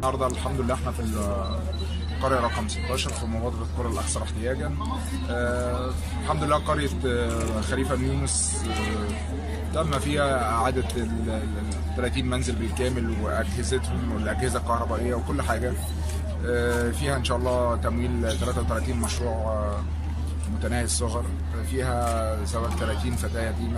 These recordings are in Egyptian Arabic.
النهارده الحمد لله احنا في القريه رقم 16 في مبادره القرى الاكثر احتياجا آه الحمد لله قريه آه، خليفه يونس آه تم فيها اعاده ال ال- 30 منزل بالكامل واجهزتهم والاجهزه الكهربائيه وكل حاجه آه فيها ان شاء الله تمويل 33 مشروع آه، متناهي الصغر فيها زواج 30 فتاه يتيمه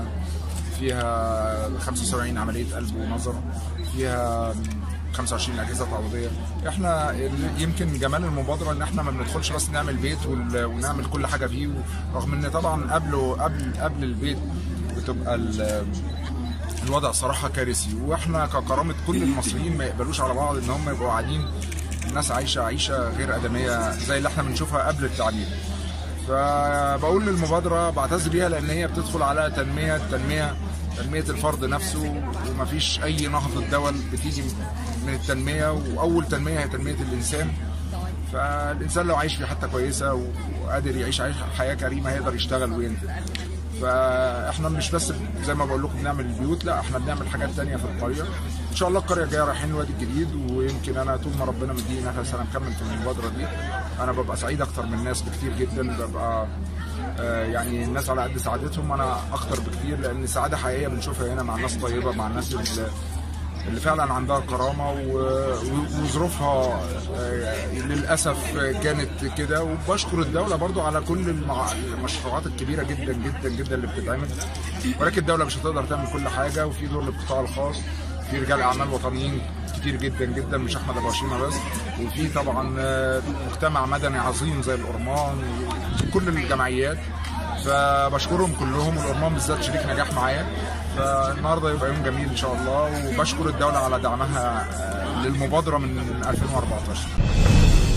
فيها 75 عمليه قلب ونظر فيها 25 اجهزه تعويضيه احنا ال- يمكن جمال المبادره ان احنا ما بندخلش بس نعمل بيت وال- ونعمل كل حاجه فيه رغم ان طبعا قبله قبل قبل البيت بتبقى ال- الوضع صراحه كارثي واحنا ككرامه كل المصريين ما يقبلوش على بعض ان هم يبقوا قاعدين الناس عايشه عيشه غير ادميه زي اللي احنا بنشوفها قبل التعديل فبقول للمبادره بعتز بيها لان هي بتدخل على تنميه تنميه تنميه الفرد نفسه ومفيش اي نهضه دول بتيجي من التنميه واول تنميه هي تنميه الانسان فالانسان لو عايش في حته كويسه وقادر يعيش عيش حياه كريمه هيقدر يشتغل وينتج فاحنا مش بس زي ما بقول لكم بنعمل البيوت لا احنا بنعمل حاجات تانية في القريه ان شاء الله القريه الجايه رايحين الوادي الجديد ويمكن انا طول ما ربنا مديني نفس انا مكمل في المبادره دي انا ببقى سعيد اكتر من الناس بكتير جدا ببقى آه، يعني الناس على قد سعادتهم انا اكتر بكتير لان سعاده حقيقيه بنشوفها هنا مع ناس طيبه مع الناس اللي اللي فعلا عندها كرامه و- و- وظروفها آه، للاسف كانت كده وبشكر الدوله برضو على كل المع- المشروعات الكبيره جدا جدا جدا اللي بتتعمل ولكن الدوله مش هتقدر تعمل كل حاجه وفي دور للقطاع الخاص في رجال اعمال وطنيين كتير جدا جدا مش احمد ابو هشيمه بس وفي طبعا آه، مجتمع مدني عظيم زي الأورمان وكل الجمعيات فبشكرهم كلهم والأورمان بالذات شريك نجاح معايا فالنهارده يبقى يوم جميل ان شاء الله وبشكر الدوله على دعمها آه، للمبادره من 2014